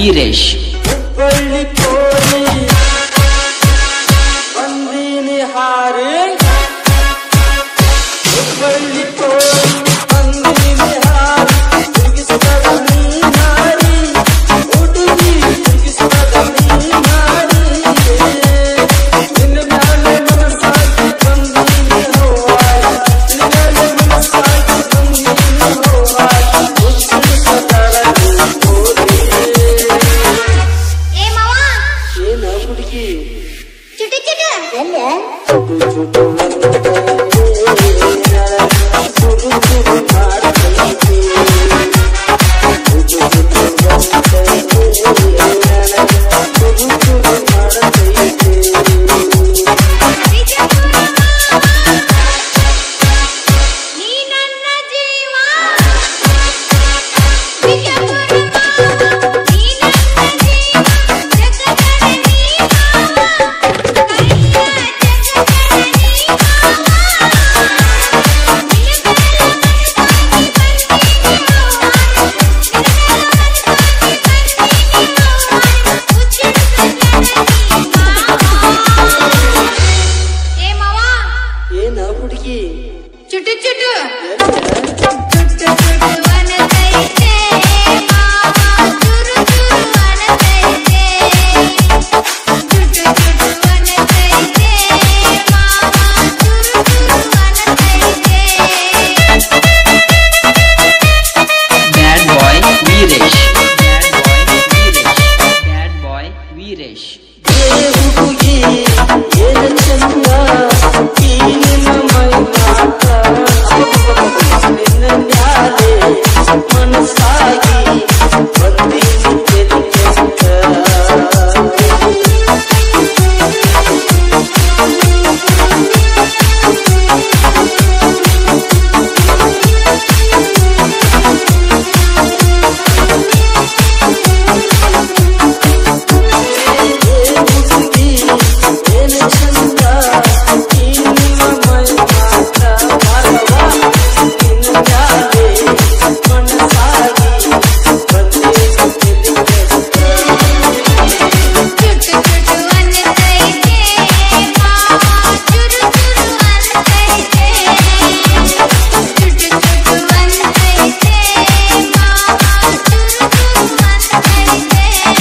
ವೀರೇಶ್ ಹುಬ್ಬಳ್ಳಿ ಕೋರಿ ಬಂದೀನಿ ಹಾರಿ ಹುಬ್ಬಳ್ಳಿ ಕೋರಿ ಬಂದೀನಿ ಹಾರಿ ತಿರುಗಿಸ್ತದ ನೀನಾಡಿ ಹುಡುಗಿ ತಿರುಗಿಸ್ತದ ನೀನಾಡಿ ನಿನ್ನ ಮ್ಯಾಲೆ ಮನಸ್ಸಾಗಿ ಬಂದೀನಿ ಹೂವಾಗಿ ನಿನ್ನ ಮ್ಯಾಲೆ ಮನಸ್ಸಾಗಿ ಬಂದೀನಿ ಹೂವಾಗಿ ಹುಚ್ಚಿಡಿಸದರ ನೀ ಕೋರಿ ಏ ಮಾವ ಏನ ಹುಡುಗಿ ಚುಟಿ ಚುಟು ಚುಟು ಚುಟು ಚುಟು ಚುಟು ಮಾಡ್ತೈತಿ ಚುಟು ಚುಟು ಚುಟು ಚುಟು ಮಾಡ್ತೈತಿ ನೀ ನನ್ನ ಜೀವ ವಿಜಯಪುರ ನೀ ನನ್ನ ಜೀವ ಜಗದಡ ನೀ ಮಾವ ಕೈಯ ಜಗದಡ ನೀ ಏ ಮಾವ ಏನ ಹುಡುಗಿ ಚುಟು ಚುಟು ಚುಟು ಚುಟು ಅನತೈತೆ ಮಾವ ಚುರು ಚುರು ಅನತೈತೆ ಚುಟು ಚುಟು ಅನತೈತೆ ಮಾವ ಚುರು ಚುರು ಅನತೈತೆ ಬ್ಯಾಡ್ ಬಾಯ್ ವೀರೇಶ್ ಬ್ಯಾಡ್ ಬಾಯ್ ವೀರೇಶ್ ಏ ಹುಡುಗಿ ಏನ ಚಂದ ಈ ನಿನ್ನ ಮೈ ಮಾತ ನಿನ್ನ ಮ್ಯಾಲೆ ಮನಸ್ಸಾಗಿ ಬಂದೀನಿ ತೆಲಿ ಕೆಂದ ಹುಡುಗಿ ಏನ ಚಂದ ಈ ನಿಮ್ಮ ಮೈ ಮಾತ ಮಾರವ ನಿನ್ನ ಮ್ಯಾಲೆ ಮನಸ್ಸಾಗಿ ಬಂದೀನಿ ತೆಲಿ ಕೆಂದ ಚುಟು ಚುಟು ಅನತೈತೆ ಮಾವ ಚುರು ಚುರು ಅನತೈತೆ ಚುಟು ಚುಟು ಅನತೈತೆ ಮಾವ ಚುರು ಚುರು ಅನತೈತೆ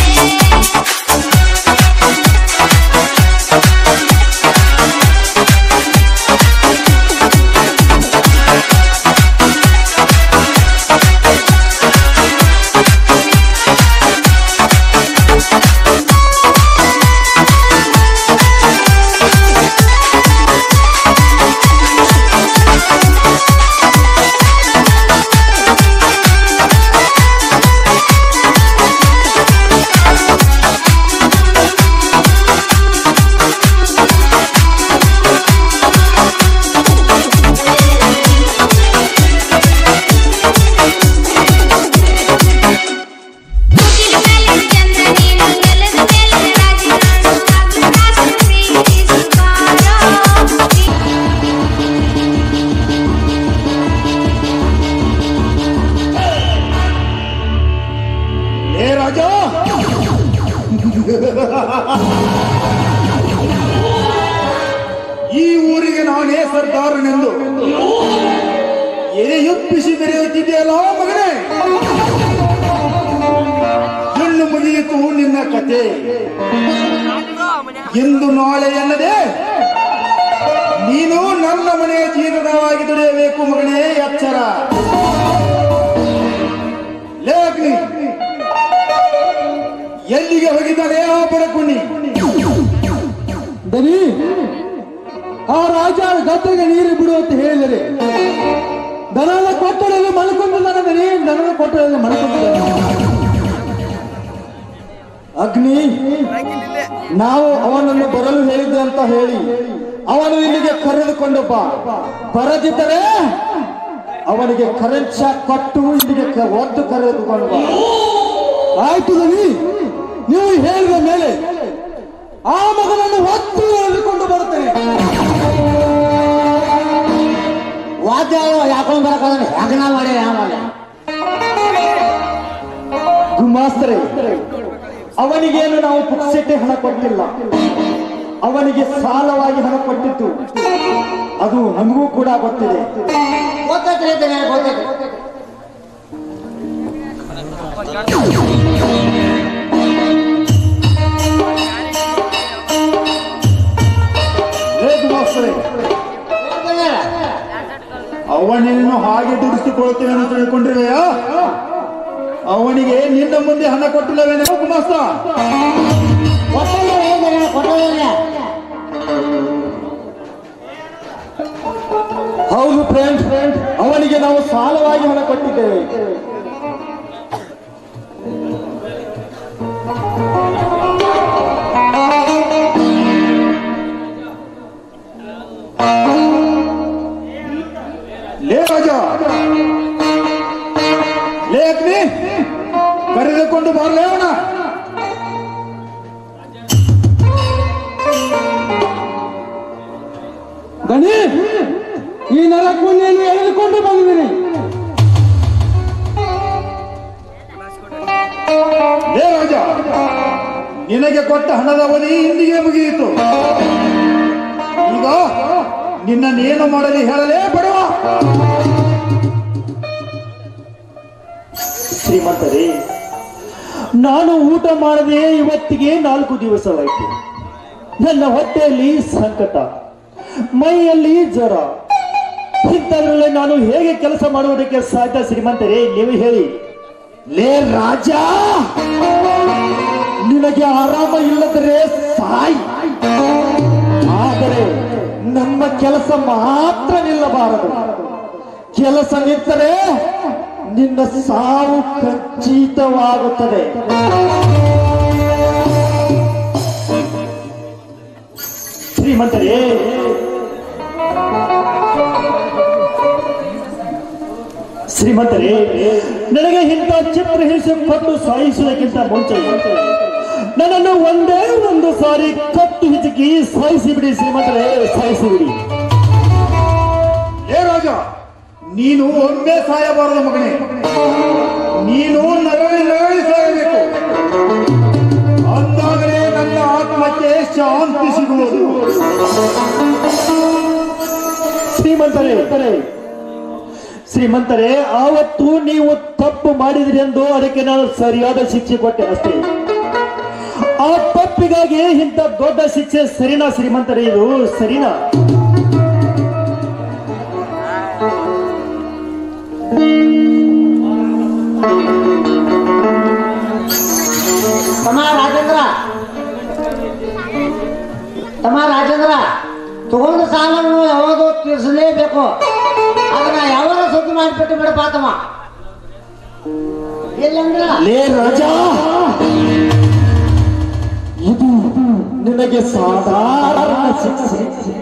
ಮುಗಿಲ ಮೇಲೆ ಚಂದ್ರ ನೀನು ನೆಲದ ಮೇಲೆ ರಾಜ ನಾನು ಅಗ್ನಾಸ ಪ್ರೀತಿ ಸುಖಾರ ಏ ರಾಜ ಈ ಊರಿಗೆ ನಾನೇ ಸರ್ದಾರನೆಂದು ಎದೆಯೊಪ್ಪಿಸಿ ಬೆರೆಯುತ್ತಿದೆಯಲ್ಲ ಮಗನೇ ಇನ್ನು ಮುಗಿಯಿತು ನಿನ್ನ ಕತೆ ಇಂದು ನಾಳೆ ಎನ್ನದೆ ನೀನು ನನ್ನ ಮನೆಯ ಜೀವನವಾಗಿ ದುಡಿಯಬೇಕು ಮಗನೇ ಎಚ್ಚರ ಲೇ ಅಗ್ನಿ ಎಲ್ಲಿಗೆ ಹೋಗಿದ್ದಾನೆ ಆ ಬಡಕುಣಿ ದನಿ ಆ ರಾಜ ಗದ್ದೆಗೆ ನೀರು ಬಿಡು ಅಂತ ಹೇಳಿದರೆ ದನದ ಕೊಟ್ಟಡಲ್ಲಿ ಮಲ್ಕೊಂಡಿದ್ದಾನೆ ದನಿ ದನದ ಕೊಟ್ಟಡಲ್ಲಿ ಮಲ್ಕೊಂಡಿದ್ದಾನೆ ಅಗ್ನಿ ನಾವು ಅವನನ್ನು ಬರಲು ಹೇಳಿದ್ದೆ ಅಂತ ಹೇಳಿ ಅವನು ಇಲ್ಲಿಗೆ ಕರೆದುಕೊಂಡು ಬಾ ಬರದಿದ್ದರೆ ಅವನಿಗೆ ಕರೆಂಟ್ ಶಾಕ್ ಕೊಟ್ಟು ಇಲ್ಲಿಗೆ ಕ- ಒದ್ದು ಕರೆದುಕೊಂಡು ಬಾ ಆಯ್ತು ದನಿ ನೀವು ಹೇಳಿದ ಮೇಲೆ ಆ ಮಗನನ್ನು ಹೊತ್ತು ಎಳೆದುಕೊಂಡು ಬರುತ್ತೇನೆ ವಾದ್ಯ ಯಾಕೊಂಡು ಬರಕಾದ್ರೆ ಹೆಗಣ ಮಾಡಿ ಯಾವಾಗ ಗುಮಾಸ್ತರೆ ಅವನಿಗೇನು ನಾವು ಪುಕ್ಸೆಟ್ಟೆ ಹಣ ಕೊಟ್ಟಿಲ್ಲ ಅವನಿಗೆ ಸಾಲವಾಗಿ ಹಣ ಕೊಟ್ಟಿತ್ತು ಅದು ನಮಗೂ ಕೂಡ ಗೊತ್ತಿದೆ ಗೊತ್ತೈತ್ರಿ ಇದನ್ನ ಗೊತ್ತೈತ್ರಿ ಹೇ ಗುಮಾಸ್ತರೇ ಅವನನ್ನು ಹಾಗೆ ದುಡಿಸಿಕೊಳ್ತೇವೆ ಅಂತ ತಿಳ್ಕೊಂಡಿರುವೆಯಾ ಅವನಿಗೆ ನಿನ್ನ ಮುಂದೆ ಹಣ ಕೊಟ್ಟಿಲ್ಲವೇನೋ ಗುಮಾಸ್ತ ಕೊಟ್ಟಿಲ್ಲ ಹೇಳಿದ್ರೆ ಕೊಟ್ಟಿಲ್ಲ ಹೌದು ಫ್ರೆಂಡ್ ಫ್ರೆಂಡ್ ಅವನಿಗೆ ನಾವು ಸಾಲವಾಗಿ ಹಣ ಕೊಟ್ಟಿದ್ದೇವೆ ಲೇ ರಾಜ ಲೇ ಅಗ್ನಿ ಕರೆದುಕೊಂಡು ಬರಲೇ ಅವನ ಗಣಿ ಈ ನರಕುಂಡಿಯನ್ನು ಎಳೆದುಕೊಂಡು ಬಂದಿದ್ದೀನಿ ಲೇ ರಾಜ ನಿನಗೆ ಕೊಟ್ಟ ಹಣದ ಅವಧಿ ಇಂದಿಗೆ ಮುಗಿಯಿತು ಈಗ ನಿನ್ನನ್ನೇನು ಮಾಡಲಿ ಹೇಳಲೇ ಬಡವ ಶ್ರೀಮಂತರೇ ನಾನು ಊಟ ಮಾಡದೆ ಇವತ್ತಿಗೆ ನಾಲ್ಕು ದಿವಸವಾಯಿತು ನನ್ನ ಹೊಟ್ಟೆಯಲ್ಲಿ ಸಂಕಟ ಮೈಯಲ್ಲಿ ಜ್ವರ ಇಂಥದ್ರಲ್ಲಿ ನಾನು ಹೇಗೆ ಕೆಲಸ ಮಾಡುವುದಕ್ಕೆ ಸಾಧ್ಯ ಶ್ರೀಮಂತರೇ ನೀವು ಹೇಳಿ ಲೇ ರಾಜ ನಿನಗೆ ಆರಾಮ ಇಲ್ಲದರೆ ಸಾಯಿ ಆದರೆ ನಮ್ಮ ಕೆಲಸ ಮಾತ್ರ ನಿಲ್ಲಬಾರದು ಕೆಲಸ ನಿಂತರೆ ನಿನ್ನ ಸಾವು ಖಚಿತವಾಗುತ್ತದೆ ಶ್ರೀಮಂತರೇ ಶ್ರೀಮಂತರೇ ನನಗೆ ಇಂಥ ಚಿತ್ರ ಹಿಂಸೆ ಕೊಟ್ಟು ಸಾಯಿಸುವುದಕ್ಕಿಂತ ಮುಂಚೆ ನನ್ನನ್ನು ಒಂದೇ ಒಂದು ಸಾರಿ ಕಟ್ಟು ಹಿಚಕಿ ಸಾಯಿಸಿ ಬಿಡಿ ಶ್ರೀಮಂತರೇ ಸಾಯಿಸಿ ಬಿಡಿ ಲೇ ರಾಜ ನೀನು ಒಮ್ಮೆ ಸಾಯಬಾರದು ಮಗನೇ ನೀನು ನರಳಿ ನರಳಿ ಸಾಯಬೇಕು ಅಂದಾಗಲೇ ನನ್ನ ಆತ್ಮಕ್ಕೆ ಶಾಂತಿ ಸಿಗುವುದು ಶ್ರೀಮಂತರೇ ಶ್ರೀಮಂತರೇ ಆವತ್ತು ನೀವು ತಪ್ಪು ಮಾಡಿದ್ರಿ ಎಂದು ಅದಕ್ಕೆ ನಾನು ಸರಿಯಾದ ಶಿಕ್ಷೆ ಕೊಟ್ಟೆ ಅಷ್ಟೇ ಆ ತಪ್ಪಿಗಾಗಿ ಇಂಥ ದೊಡ್ಡ ಶಿಕ್ಷೆ ಸರಿನಾ ಶ್ರೀಮಂತರೇ ಇದು ಸರಿನಾ ತಮ್ಮ ರಾಜೇಂದ್ರ ತಮ್ಮ ರಾಜೇಂದ್ರ ತಗೊಂಡ ಸಾಲವನ್ನು ಯಾವಾಗೋ ತೀರಿಸಲೇಬೇಕು ಅದನ್ನ ಯಾವಾಗ ಸುದ್ದಿ ಮಾಡಿಬಿಟ್ಟು ಬಿಡಪ್ಪ ತಮ್ಮ ಇಲ್ಲಂದ್ರ ಲೇ ರಾಜ ಇದು ನಿನಗೆ ಸಾಧಾರಣ ಶಿಕ್ಷೆ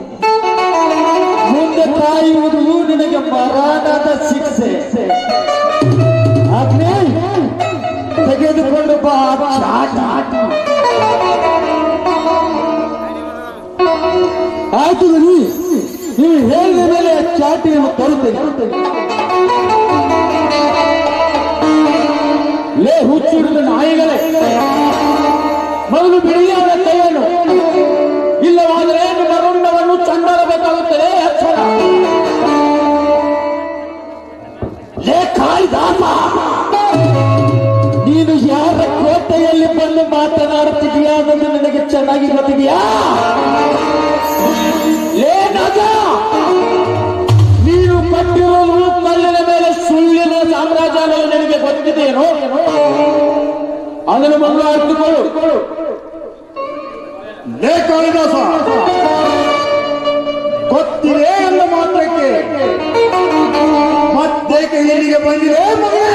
ಮುಂದೆ ಕಾಯುವುದು ನಿನಗೆ ಮರಣದ ಶಿಕ್ಷೆ ಅಗ್ನಿ ತೆಗೆದುಕೊಂಡು ಬಾ ಚಾಟ ಆಯ್ತು ಗಣಿ ನೀವು ಹೇಳಿದ ಮೇಲೆ ಚಾಟಿಯನ್ನು ತರುತ್ತೇನೆ ಲೇ ಹುಚ್ಚಿಡಿದ ನಾಯಿಗಳೇ ಮೊದಲು ಬಿಡಿ ಅವರ ಕೈಯನ್ನು ಇಲ್ಲವಾದರೆ ನಿಮ್ಮ ರುಂಡವನ್ನು ಚಂಡಾಡಬೇಕಾಗುತ್ತದೆ ಎಚ್ಚರ ಲೇ ಕಾಯ್ದಾತ ನೀನು ಯಾರ ಕೋಟೆಯಲ್ಲಿ ಬಂದು ಮಾತನಾಡುತ್ತಿದೀಯಾ ಅನ್ನೋದು ನಿನಗೆ ಚೆನ್ನಾಗಿ ಗೊತ್ತಿದೆಯಾ ಲೇ ನಗ ನೀನು ಕಟ್ಟಿರೋದು ಕಲ್ಲಿನ ಮೇಲೆ ಸುಳ್ಳಿನ ಸಾಮ್ರಾಜ್ಯ ಅನ್ನೋದು ನಿನಗೆ ಗೊತ್ತಿದೆಯೇನೋ ಅದನ್ನು ಮೊದಲು ಅರ್ಥಕೊಳ್ಳು ಲೇ ಕಾಳಿದಾಸ ಗೊತ್ತಿದೆ ಎಂದ ಮಾತ್ರಕ್ಕೆ ಮತ್ತೇಕೆ ಇಲ್ಲಿಗೆ ಬಂದಿದೆ ಮಗನೇ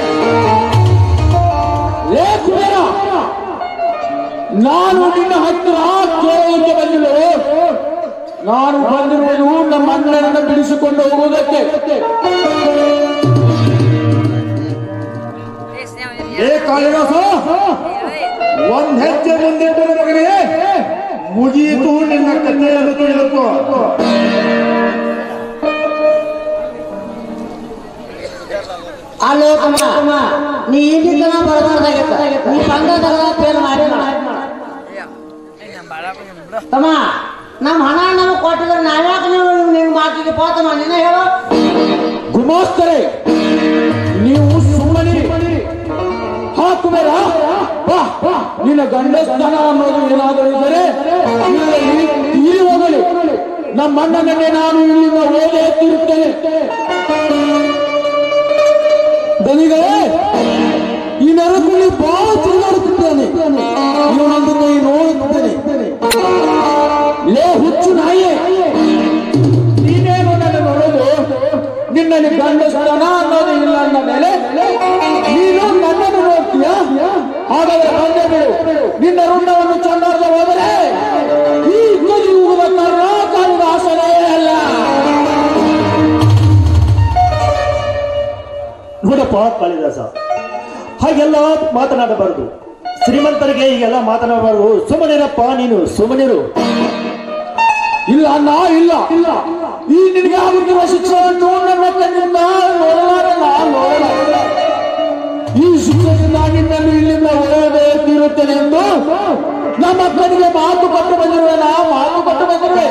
ಲೇ ಕುಬೇರ ನಾನು ನಿನ್ನ ಹತ್ತಿರ ಕೇಳಲಿಕ್ಕೆ ಬಂದಿಲ್ಲವೇ ನಾನು ಬಂದಿರುವುದು ನಮ್ಮ ಅಣ್ಣನನ್ನು ಬಿಡಿಸಿಕೊಂಡು ಹೋಗುವುದಕ್ಕೆ ಲೇ ಕಾಳಿದಾಸ ಒಂದ್ ಹೆಜ್ಜೆ ಮುಂದೆ ಇಟ್ಟರೆ ಮಗನೇ ಮುಗಿಯಿತು ನಿನ್ನ ಕಥೆಯನ್ನು ತಿಳಿದುಕೋ ಅಲ್ಲೋ ತಮ್ಮ ನೀ ಇಲ್ಲಿ ತನ ಬರ್ಬಾರ್ದಾಗಿತ್ತ ನೀ ಬಂದದಾಗ ಫೇಲ್ ಮಾಡಿ ತಮ್ಮ ನಮ್ಮ ಹಣ ನಮಗೆ ಕೊಟ್ಟಿದ್ರೆ ನಾವ್ಯಾಕೆ ನೀವು ನಿನ್ ಮಾತಿಗೆ ತಮ್ಮ ನೀನೇ ಹೇಳು ಗುಮಾಸ್ತರೆ ನೀವು ಸುಮ್ಮನೆ ಹಾಕುವೆರ ಬಾ ನಿನ್ನ ಗಂಡಸ್ಥಾನ ಅನ್ನೋದು ಏನಾದರೂ ಇದ್ದರೆ ಇಲ್ಲಿ ತೀರಿ ಹೋಗಲಿ ನಮ್ಮ ಅಣ್ಣನನ್ನೇ ನಾನು ಇಲ್ಲಿಂದ ಓದೇ ಎತ್ತಿರುತ್ತೇನೆ ದನಿಗಳೇ ಈ ನರಕುಳಿ ಬಹಳ ತಿರುಗಾಡುತ್ತಿದ್ದಾನೆ ಇವನೊಂದು ಕೈ ನೋಡುತ್ತೇನೆ ಲೇ ಹುಚ್ಚು ನಾಯೇ ನೀನೇನು ನನ್ನ ನೋಡೋದು ನಿನ್ನಲ್ಲಿ ಗಂಡಸ್ಥಾನ ಅನ್ನೋದು ಇಲ್ಲ ಅಂದ ಮೇಲೆ ನೀನು ನನ್ನನ್ನು ನೋಡ್ತೀಯ ಹಾಗಾದ್ರೆ ಬಂದೆ ಬಿಡು ನಿನ್ನ ರುಂಡವನ್ನು ಚಂಡಾರ್ದ ಹೋದರೆ ಈ ಕಲಿಯುಗದ ಕರ್ನಾಟಕದ ಆಸನೇ ಅಲ್ಲ ನೋಡಪ್ಪ ಕಾಳಿದಾಸ ಹಾಗೆಲ್ಲ ಮಾತನಾಡಬಾರದು ಶ್ರೀಮಂತರಿಗೆ ಹೀಗೆಲ್ಲ ಮಾತನಾಡಬಾರದು ಸುಮ್ಮನಿರಪ್ಪ ನೀನು ಸುಮ್ಮನಿರು ಇಲ್ಲ ಅಣ್ಣ ಇಲ್ಲ ಇಲ್ಲ ಈ ನಿನಗೆ ಆಗುತ್ತಿರುವ ಶಿಕ್ಷೆಯನ್ನು ನನ್ನ ಕಣ್ಣಿಂದ ನೋಡಲಾರಲ್ಲ ನೋಡಲಾರ ಈ ಶಿಕ್ಷೆಯಿಂದ ನಿನ್ನನ್ನು ಇಲ್ಲಿಂದ ಹೊರಗೆ ತೀರುತ್ತೇನೆ ಎಂದು ನಮ್ಮ ಅಕ್ಕನಿಗೆ ಮಾತು ಕೊಟ್ಟು ಬಂದಿರುವೆ ನಾ ಮಾತು ಕೊಟ್ಟು ಬಂದಿರುವೆ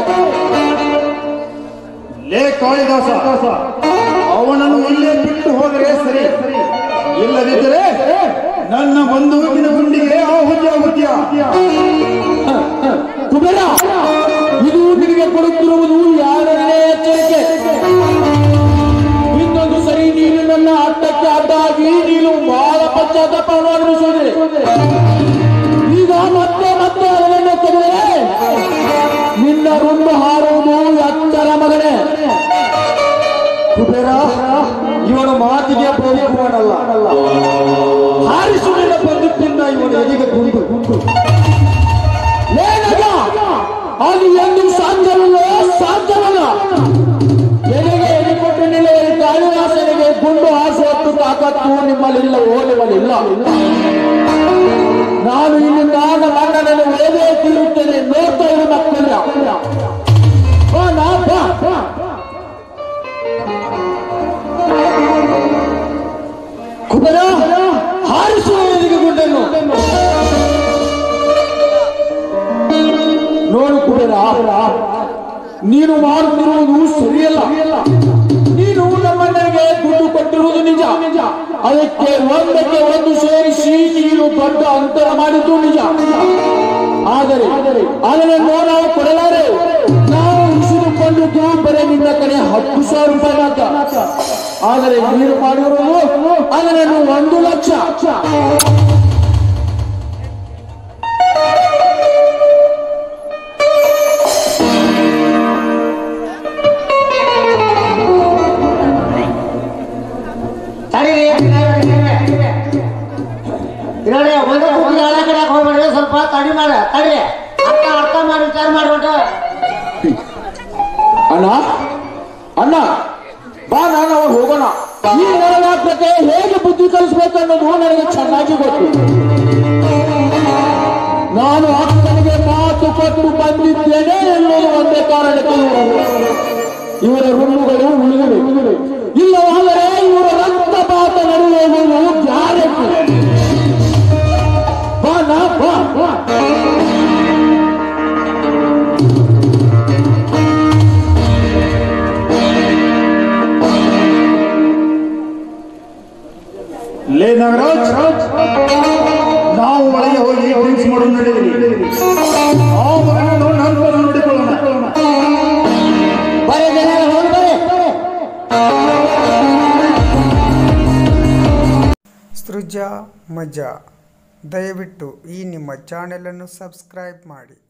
ಲೇ ಕಾಳಿದಾಸ ಅವನನ್ನು ಇಲ್ಲೇ ಬಿಟ್ಟು ಹೋದರೆ ಸರಿ ಇಲ್ಲದಿದ್ದರೆ ನನ್ನ ಬಂಧುವಿನ ಗುಂಡಿಗೆ ಆಹುತಿ ಆಗುತ್ತೀಯ ಕುಬೇರ ಇದು ನಿನಗೆ ಕೊಡುತ್ತಿರುವುದು ಯಾರನ್ನೇ ಎಚ್ಚರಿಕೆ ಇನ್ನೊಂದು ಸರಿ ನೀನು ನನ್ನ ಅಡ್ಡಕ್ಕೆ ಅಡ್ಡಾಗಿ ನೀನು ಬಹಳ ಪಶ್ಚಾತ್ತಾಪವನ್ನು ಅನುಭವಿಸುವುದಿದೆ ಈಗ ಮತ್ತೆ ಮತ್ತೆ ಅದನ್ನು ತೆಗೆದರೆ ನಿನ್ನ ರುಂಡು ಹಾರುವುದು ಎತ್ತರ ಮಗನೇ ಕುಬೇರ ಇವನ ಮಾತಿಗೆ ಬೋಧಕವನಲ್ಲ ಹಾರಿಸುವಿನ ಬಂದುತ್ತಿಂದ ಇವನ ಎದೆಗೆ ಗುಂಡು ಗುಂಡು ಏನದ ಅದು ಎಂದು ಸಾಧ್ಯವಿಲ್ಲ ಸಾಧ್ಯವಲ್ಲ ಎಲೆಗೆ ಎಲೆ ಕೊಟ್ಟು ನಿಲ್ಲುವ ಕಾಳಿದಾಸನಿಗೆ ಗುಂಡು ಹಾಸುವಷ್ಟು ತಾಕತ್ತು ನಿಮ್ಮಲ್ಲಿಲ್ಲ ಓದುವಲಿಲ್ಲ ನಾನು ಇಲ್ಲಿಂದ ನನ್ನ ಅಣ್ಣನನ್ನು ಒಳಗೆ ತಿರುತ್ತೇನೆ ನೋಡ್ತಾ ಇರು ಮಕ್ಕಳ ಬಾ ನಾ ಬಾ ಬಾ ಕುಬೇರ ಹಾರಿಸುವ ಎದೆಗೆ ಗುಂಡನ್ನು ನೋಡು ಕುಬೇರ ನೀನು ಮಾಡುತ್ತಿರುವುದು ಸರಿಯಲ್ಲ ನೀನು ನಮ್ಮಣ್ಣನಿಗೆ ದುಡ್ಡು ಕೊಟ್ಟಿರುವುದು ನಿಜ ಅದಕ್ಕೆ ಒಂದಕ್ಕೆ ಒಂದು ಸೇರಿಸಿ ನೀನು ದೊಡ್ಡ ಅಂತರ ಮಾಡಿದ್ದು ನಿಜ ಆದರೆ ಅದನ್ನು ನಾವು ಕೊಡಲಾರೆ ನಾವು ಉಸಿರುಕೊಂಡಿದ್ದು ಬರೀ ನಿನ್ನ ಕಡೆ ಹತ್ತು ಸಾವಿರ ರೂಪಾಯಿ ಮಾತ್ರ ಆದರೆ ನೀನು ಮಾಡಿರುವುದು ಅದನ್ನು ಒಂದು ಲಕ್ಷ ತಡೀರಿ ನೋಡಿ ಒಂದು ಒಂದು ಎಲ್ಲ ಕಡೆ ಹೋಗ್ಬೇಡ್ರಿ ಸ್ವಲ್ಪ ತಡಿ ಮಾಡ ತಡಿ ಅರ್ಥ ಅರ್ಥ ಮಾಡಿ ವಿಚಾರ ಮಾಡ್ಬಿಟ್ಟು ಅಣ್ಣ ಅಣ್ಣ ಬಾ ನಾನು ಅವಾಗ ಹೋಗೋಣ ಈ ನರನಾಟಕ್ಕೆ ಹೇಗೆ ಬುದ್ಧಿ ಕಲಿಸ್ಬೇಕು ಅನ್ನೋದು ನನಗೆ ಚೆನ್ನಾಗಿ ಗೊತ್ತು ನಾನು ಅಕ್ಕನಿಗೆ ಮಾತು ಕೊಟ್ಟು ಬಂದಿದ್ದೇನೆ ಎನ್ನುವುದು ಒಂದೇ ಕಾರಣಕ್ಕೆ ಇವರ ರುಣ್ಣುಗಳು ಉಳಿದಿವೆ ಇಲ್ಲವಾದರೆ ಇವರ ರಕ್ತಪಾತ ನಡುವೆ ಹೋಗುವುದು ಗ್ಯಾರಂಟಿ ಬಾ ನಾ ಬಾ ಬಾ ಲೇ ನಾಗರಾಜ್ ನಾವು ಒಳಗೆ ಹೋಗಿ ಡ್ರಿಂಕ್ಸ್ ಮಾಡೋದು ನಡೆಯಿರಿ ಆ ಮಗನನ್ನು ನಂತರ ನೋಡಿಕೊಳ್ಳೋಣ ಬರೀ ಜನ ಹೋಗಿ ಬರ್ರಿ ಸೃಜಾ ಮಜಾ ದಯವಿಟ್ಟು ಈ ನಿಮ್ಮ ಚಾನೆಲನ್ನು ಸಬ್ಸ್ಕ್ರೈಬ್ ಮಾಡಿ